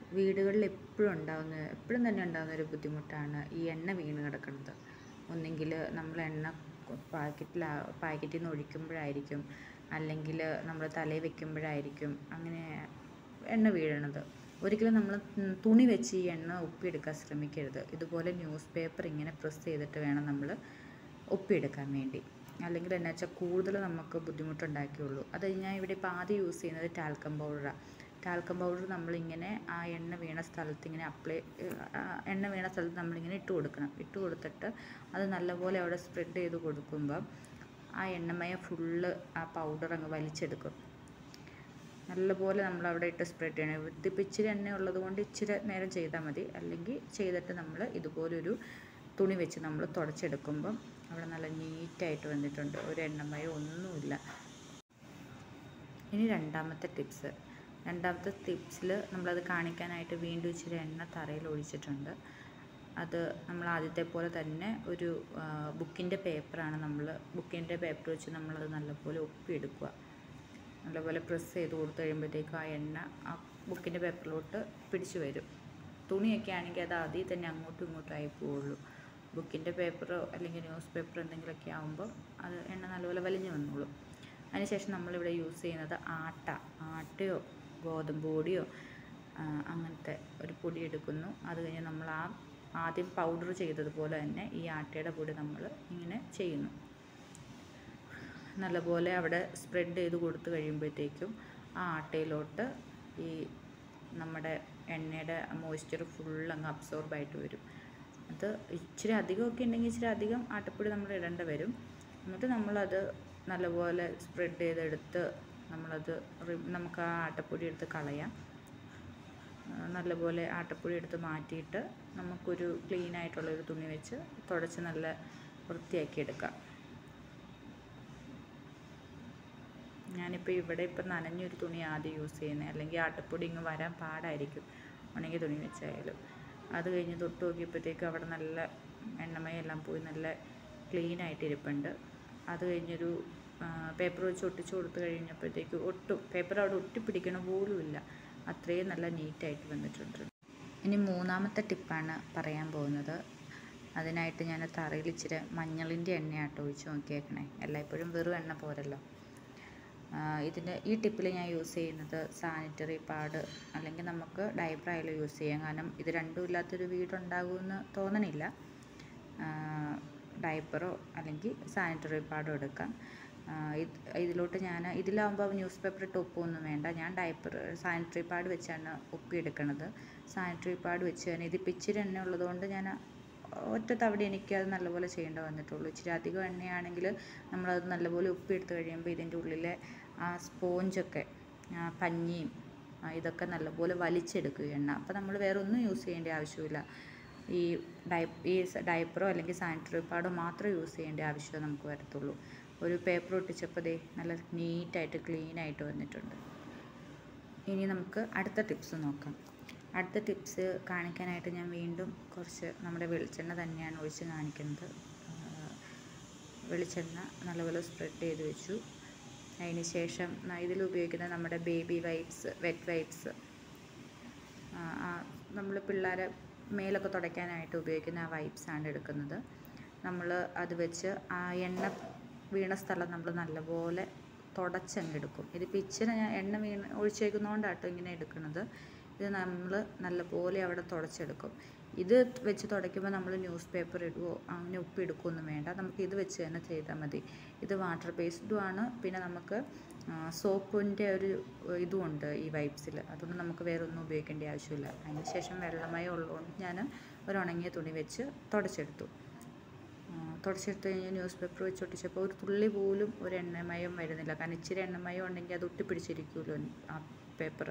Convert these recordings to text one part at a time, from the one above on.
വീടുകളിൽ എപ്പോഴും ഉണ്ടാകുന്ന എപ്പോഴും തന്നെ ഉണ്ടാകുന്ന ഒരു ബുദ്ധിമുട്ടാണ് ഈ എണ്ണ വീണ് കിടക്കുന്നത് ഒന്നെങ്കിൽ നമ്മൾ എണ്ണ പാക്കറ്റിൽ പാക്കറ്റിൽ നിന്ന് ഒഴിക്കുമ്പോഴായിരിക്കും അല്ലെങ്കിൽ നമ്മൾ തലയിൽ വെക്കുമ്പോഴായിരിക്കും അങ്ങനെ എണ്ണ വീഴണത് ഒരിക്കലും നമ്മൾ തുണി വെച്ച് ഈ എണ്ണ ഒപ്പിയെടുക്കാൻ ശ്രമിക്കരുത് ഇതുപോലെ ന്യൂസ് പേപ്പർ ഇങ്ങനെ പ്രസ് ചെയ്തിട്ട് വേണം നമ്മൾ ഒപ്പിയെടുക്കാൻ വേണ്ടി അല്ലെങ്കിൽ എന്നാ വെച്ചാൽ കൂടുതൽ നമുക്ക് ബുദ്ധിമുട്ടുണ്ടാക്കിയുള്ളൂ അത് ഞാൻ ഇവിടെ ഇപ്പോൾ ആദ്യം യൂസ് ചെയ്യുന്നത് ടാൽക്കം പൗഡറാണ് ടാൽക്കം പൗഡർ നമ്മളിങ്ങനെ ആ എണ്ണ വീണ സ്ഥലത്ത് ഇങ്ങനെ അപ്ലൈ എണ്ണ വീണ സ്ഥലത്ത് നമ്മളിങ്ങനെ ഇട്ട് കൊടുക്കണം ഇട്ട് കൊടുത്തിട്ട് അത് നല്ലപോലെ അവിടെ സ്പ്രെഡ് ചെയ്ത് കൊടുക്കുമ്പോൾ ആ എണ്ണമയം ഫുള്ള് ആ പൗഡർ അങ്ങ് വലിച്ചെടുക്കും നല്ലപോലെ നമ്മൾ അവിടെ ഇട്ട് സ്പ്രെഡ് ചെയ്യണം ഇതിപ്പോൾ ഇച്ചിരി എണ്ണ ഉള്ളത് കൊണ്ട് ഇച്ചിരി നേരം ചെയ്താൽ മതി അല്ലെങ്കിൽ ചെയ്തിട്ട് നമ്മൾ ഇതുപോലൊരു തുണി വെച്ച് നമ്മൾ തുടച്ചെടുക്കുമ്പം അവിടെ നല്ല നീറ്റായിട്ട് വന്നിട്ടുണ്ട് ഒരു എണ്ണമയം ഒന്നുമില്ല ഇനി രണ്ടാമത്തെ ടിപ്സ് രണ്ടാമത്തെ ടിപ്സിൽ നമ്മളത് കാണിക്കാനായിട്ട് വീണ്ടും ഇച്ചിരി എണ്ണ തറയിൽ ഒഴിച്ചിട്ടുണ്ട് അത് നമ്മൾ ആദ്യത്തെ പോലെ തന്നെ ഒരു ബുക്കിൻ്റെ പേപ്പറാണ് നമ്മൾ ബുക്കിൻ്റെ പേപ്പർ വെച്ച് നമ്മളത് നല്ലപോലെ ഒപ്പിയെടുക്കുക നല്ലപോലെ പ്രസ് ചെയ്ത് കൊടുത്തു കഴിയുമ്പോഴത്തേക്കും ആ എണ്ണ ആ ബുക്കിൻ്റെ പേപ്പറിലോട്ട് പിടിച്ചു വരും തുണിയൊക്കെ ആണെങ്കിൽ അത് ആദ്യം തന്നെ അങ്ങോട്ടും ഇങ്ങോട്ടും ആയി പോവുള്ളൂ ബുക്കിൻ്റെ പേപ്പറോ അല്ലെങ്കിൽ ന്യൂസ് പേപ്പർ എന്തെങ്കിലുമൊക്കെ ആകുമ്പോൾ അത് എണ്ണ നല്ലപോലെ വലിഞ്ഞു വന്നോളും അതിനുശേഷം നമ്മളിവിടെ യൂസ് ചെയ്യുന്നത് ആട്ട ആട്ടയോ ഗോതമ്പ് പൊടിയോ അങ്ങനത്തെ ഒരു പൊടി എടുക്കുന്നു അത് കഴിഞ്ഞ് നമ്മൾ ആ ആദ്യം പൗഡർ ചെയ്തതുപോലെ തന്നെ ഈ ആട്ടയുടെ പൊടി നമ്മൾ ഇങ്ങനെ ചെയ്യുന്നു നല്ലപോലെ അവിടെ സ്പ്രെഡ് ചെയ്ത് കൊടുത്തു കഴിയുമ്പോഴത്തേക്കും ആ ആട്ടയിലോട്ട് ഈ നമ്മുടെ എണ്ണയുടെ മോയ്സ്ചർ ഫുൾ അങ്ങ് അബ്സോർബ് ആയിട്ട് വരും അത് ഇച്ചിരി അധികമൊക്കെ ഉണ്ടെങ്കിൽ ഇച്ചിരി അധികം ആട്ടപ്പൊടി നമ്മൾ ഇടേണ്ടി വരും എന്നിട്ട് നമ്മളത് നല്ലപോലെ സ്പ്രെഡ് ചെയ്തെടുത്ത് നമ്മളത് നമുക്ക് ആ ആട്ടപ്പൊടി എടുത്ത് കളയാം നല്ലപോലെ ആട്ടപ്പൊടി എടുത്ത് മാറ്റിയിട്ട് നമുക്കൊരു ക്ലീൻ ആയിട്ടുള്ളൊരു തുണി വെച്ച് തുടച്ച് നല്ല വൃത്തിയാക്കി എടുക്കാം ഞാനിപ്പോൾ ഇവിടെ ഇപ്പം നനഞ്ഞൊരു തുണി ആദ്യം യൂസ് ചെയ്യുന്നത് അല്ലെങ്കിൽ ആട്ടപ്പൊടി ഇങ്ങ് വരാൻ പാടായിരിക്കും ഉണങ്ങിയ തുണി വെച്ചായാലും അത് കഴിഞ്ഞ് തൊട്ട് നോക്കിയപ്പോഴത്തേക്കും അവിടെ നല്ല എണ്ണമയെല്ലാം പോയി നല്ല ക്ലീൻ ആയിട്ട് ഇരിപ്പുണ്ട് അത് കഴിഞ്ഞൊരു പേപ്പർ വെച്ച് ഒട്ടിച്ച് കൊടുത്തു കഴിഞ്ഞപ്പോഴത്തേക്ക് ഒട്ടും പേപ്പർ അവിടെ ഒട്ടിപ്പിടിക്കണ പോലുമില്ല അത്രയും നല്ല നീറ്റായിട്ട് വന്നിട്ടുണ്ട് ഇനി മൂന്നാമത്തെ ടിപ്പാണ് പറയാൻ പോകുന്നത് അതിനായിട്ട് ഞാൻ തറയിൽ ഇച്ചിരി മഞ്ഞളിൻ്റെ എണ്ണയാട്ടോ ഒഴിച്ച് നോക്കിയേക്കണേ എല്ലായ്പ്പോഴും വെറും എണ്ണ പോരല്ലോ ഇതിൻ്റെ ഈ ടിപ്പിൽ ഞാൻ യൂസ് ചെയ്യുന്നത് സാനിറ്ററി പാഡ് അല്ലെങ്കിൽ നമുക്ക് ഡയപ്പർ ആയാലും യൂസ് ചെയ്യാം കാരണം ഇത് രണ്ടും ഇല്ലാത്തൊരു വീടുണ്ടാകുമെന്ന് തോന്നണില്ല ഡയപ്പറോ അല്ലെങ്കിൽ സാനിറ്ററി പാഡോ എടുക്കാം ഇത് ഇതിലോട്ട് ഞാൻ ഇതിലാവുമ്പോൾ ന്യൂസ് പേപ്പർ ഇട്ട് ഒപ്പൊന്നും വേണ്ട ഞാൻ ഡയപ്പർ സാനിറ്ററി പാഡ് വെച്ചാണ് ഒപ്പിയെടുക്കണത് സാനിറ്ററി പാഡ് വെച്ച് തന്നെ ഇതിപ്പോൾ ഇച്ചിരി എണ്ണ ഉള്ളതുകൊണ്ട് ഞാൻ ഒറ്റ തവണ എനിക്ക് അത് നല്ലപോലെ ചെയ്യേണ്ടി വന്നിട്ടുള്ളൂ ഇച്ചിരി അധികം എണ്ണയാണെങ്കിൽ നമ്മളത് നല്ലപോലെ ഉപ്പിയെടുത്ത് കഴിയുമ്പോൾ ഇതിൻ്റെ ഉള്ളിലെ ആ സ്പോഞ്ചൊക്കെ പഞ്ഞിയും ഇതൊക്കെ നല്ലപോലെ വലിച്ചെടുക്കും എണ്ണ അപ്പോൾ നമ്മൾ വേറെ ഒന്നും യൂസ് ചെയ്യേണ്ട ആവശ്യമില്ല ഈ ഡയ ഈ ഡയപ്പറോ അല്ലെങ്കിൽ സാനിറ്ററി പാഡോ മാത്രം യൂസ് ചെയ്യേണ്ട ആവശ്യമേ നമുക്ക് വരത്തുള്ളൂ ഒരു പേപ്പർ ഒട്ടിച്ചപ്പോൾ ദേ നല്ല നീറ്റായിട്ട് ക്ലീനായിട്ട് വന്നിട്ടുണ്ട് ഇനി നമുക്ക് അടുത്ത ടിപ്സ് നോക്കാം അടുത്ത ടിപ്സ് കാണിക്കാനായിട്ട് ഞാൻ വീണ്ടും കുറച്ച് നമ്മുടെ വെളിച്ചെണ്ണ തന്നെയാണ് ഒഴിച്ച് കാണിക്കുന്നത് വെളിച്ചെണ്ണ നല്ലപോലെ സ്പ്രെഡ് ചെയ്ത് വെച്ചു അതിന് ശേഷം ഇതിൽ ഉപയോഗിക്കുന്ന നമ്മുടെ ബേബി വൈപ്സ് വെറ്റ് വൈപ്സ് നമ്മൾ പിള്ളേരെ മേലൊക്കെ തുടയ്ക്കാനായിട്ട് ഉപയോഗിക്കുന്ന ആ വൈപ്സാണ് എടുക്കുന്നത് നമ്മൾ അത് വെച്ച് ആ എണ്ണ വീണ സ്ഥലം നമ്മൾ നല്ലപോലെ തുടച്ചങ്ങെടുക്കും ഇതിപ്പോൾ ഇച്ചിരി ഞാൻ എണ്ണ വീണ് ഒഴിച്ചേക്കുന്നതുകൊണ്ടാട്ടോ ഇങ്ങനെ എടുക്കുന്നത് ഇത് നമ്മൾ നല്ലപോലെ അവിടെ തുടച്ചെടുക്കും ഇത് വെച്ച് തുടയ്ക്കുമ്പോൾ നമ്മൾ ന്യൂസ് പേപ്പർ ഇടുവോ അങ്ങനെ ഉപ്പ് എടുക്കുകയൊന്നും വേണ്ട നമുക്ക് ഇത് വെച്ച് തന്നെ ചെയ്താൽ മതി ഇത് വാട്ടർ ബേസ്ഡും ആണ് പിന്നെ നമുക്ക് സോപ്പിൻ്റെ ഒരു ഇതുമുണ്ട് ഈ വൈപ്സിൽ അതൊന്നും നമുക്ക് വേറെ ഒന്നും ഉപയോഗിക്കേണ്ട ആവശ്യമില്ല അതിന് ശേഷം വെള്ളമയം ഉള്ളതുകൊണ്ട് ഞാൻ ഒരു ഉണങ്ങിയ തുണി വെച്ച് തുടച്ചെടുത്തു തുടച്ചെടുത്ത് കഴിഞ്ഞ് ന്യൂസ് പേപ്പർ വെച്ച് ഒട്ടിച്ചപ്പോൾ ഒരു തുള്ളി പോലും ഒരു എണ്ണമയം വരുന്നില്ല കാരണം ഇച്ചിരി എണ്ണമയം ഉണ്ടെങ്കിൽ അത് ഒട്ടിപ്പിടിച്ചിരിക്കുമല്ലോ ആ പേപ്പർ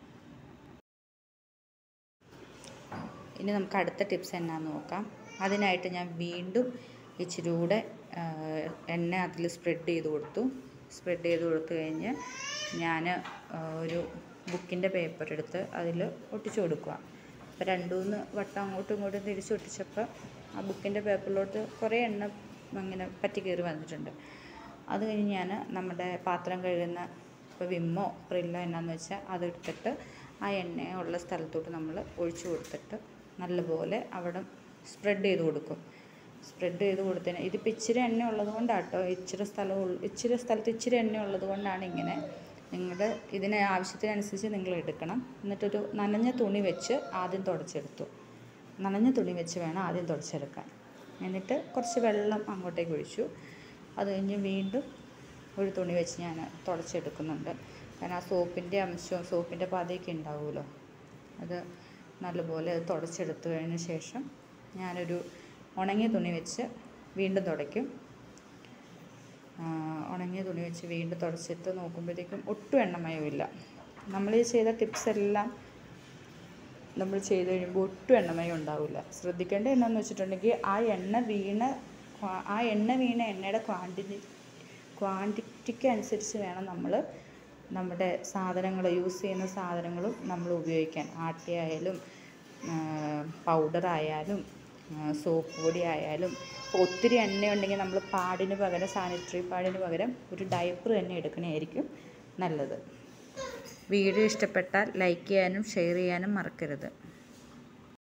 ഇനി നമുക്ക് അടുത്ത ടിപ്സ് എന്നാന്ന് നോക്കാം അതിനായിട്ട് ഞാൻ വീണ്ടും ഇച്ചിരി കൂടെ എണ്ണ അതിൽ സ്പ്രെഡ് ചെയ്ത് കൊടുത്തു സ്പ്രെഡ് ചെയ്ത് കൊടുത്തു കഴിഞ്ഞ് ഞാൻ ഒരു ബുക്കിൻ്റെ പേപ്പർ എടുത്ത് അതിൽ ഒട്ടിച്ചു കൊടുക്കുക അപ്പോൾ രണ്ട് മൂന്ന് വട്ടം അങ്ങോട്ടും ഇങ്ങോട്ടും തിരിച്ച് ഒട്ടിച്ചപ്പോൾ ആ ബുക്കിൻ്റെ പേപ്പറിലോട്ട് കുറേ എണ്ണ അങ്ങനെ പറ്റി കയറി വന്നിട്ടുണ്ട് അത് കഴിഞ്ഞ് ഞാൻ നമ്മുടെ പാത്രം കഴുകുന്ന ഇപ്പോൾ വിമ്മോ പ്രില്ലോ എന്നാന്ന് വെച്ചാൽ അതെടുത്തിട്ട് ആ എണ്ണ ഉള്ള സ്ഥലത്തോട്ട് നമ്മൾ ഒഴിച്ചു കൊടുത്തിട്ട് നല്ലപോലെ അവിടെ സ്പ്രെഡ് ചെയ്ത് കൊടുക്കും സ്പ്രെഡ് ചെയ്ത് കൊടുത്തതിന് ഇതിപ്പോൾ ഇച്ചിരി എണ്ണ ഉള്ളത് കൊണ്ടാട്ടോ ഇച്ചിരി സ്ഥലം ഉള്ള- ഇച്ചിരി സ്ഥലത്ത് ഇച്ചിരി എണ്ണ ഉള്ളത് കൊണ്ടാണ് ഇങ്ങനെ നിങ്ങളുടെ ഇതിന് ആവശ്യത്തിനനുസരിച്ച് നിങ്ങൾ എടുക്കണം എന്നിട്ടൊരു നനഞ്ഞ തുണി വെച്ച് ആദ്യം തുടച്ചെടുത്തു നനഞ്ഞ തുണി വെച്ച് വേണം ആദ്യം തുടച്ചെടുക്കാൻ എന്നിട്ട് കുറച്ച് വെള്ളം അങ്ങോട്ടേക്ക് ഒഴിച്ചു അത് കഴിഞ്ഞ് വീണ്ടും ഒരു തുണി വെച്ച് ഞാൻ തുടച്ചെടുക്കുന്നുണ്ട് കാരണം ആ സോപ്പിൻ്റെ അംശവും സോപ്പിൻ്റെ പതയൊക്കെ ഉണ്ടാവുമല്ലോ അത് നല്ലപോലെ അത് തുടച്ചെടുത്തു കഴിഞ്ഞ ശേഷം ഞാനൊരു ഉണങ്ങിയ തുണി വെച്ച് വീണ്ടും തുടയ്ക്കും ആ, ഉണങ്ങിയ തുണി വെച്ച് വീണ്ടും തുടച്ചിട്ട് നോക്കുമ്പോഴത്തേക്കും ഒട്ടും എണ്ണമയമില്ല നമ്മൾ ഈ ചെയ്ത ടിപ്സ് എല്ലാം നമ്മൾ ചെയ്ത് കഴിയുമ്പോൾ ഒട്ടും എണ്ണമയം ഉണ്ടാവില്ല ശ്രദ്ധിക്കേണ്ട എന്നാന്ന് വെച്ചിട്ടുണ്ടെങ്കിൽ ആ എണ്ണ വീണ ക്വാ- ആ എണ്ണ വീണ എണ്ണയുടെ ക്വാണ്ടിറ്റി ക്വാണ്ടിറ്റിക്ക് അനുസരിച്ച് വേണം നമ്മൾ നമ്മുടെ സാധനങ്ങൾ യൂസ് ചെയ്യുന്ന സാധനങ്ങളും നമ്മൾ ഉപയോഗിക്കാൻ ആട്ടയായാലും പൗഡർ ആയാലും സോപ്പ് പൊടി ആയാലും ഇപ്പോൾ ഒത്തിരി എണ്ണയുണ്ടെങ്കിൽ നമ്മൾ പാഡിന് പകരം സാനിറ്ററി പാഡിന് പകരം ഒരു ഡയപ്പർ തന്നെ എടുക്കണമായിരിക്കും നല്ലത് വീഡിയോ ഇഷ്ടപ്പെട്ടാൽ ലൈക്ക് ചെയ്യാനും ഷെയർ ചെയ്യാനും മറക്കരുത്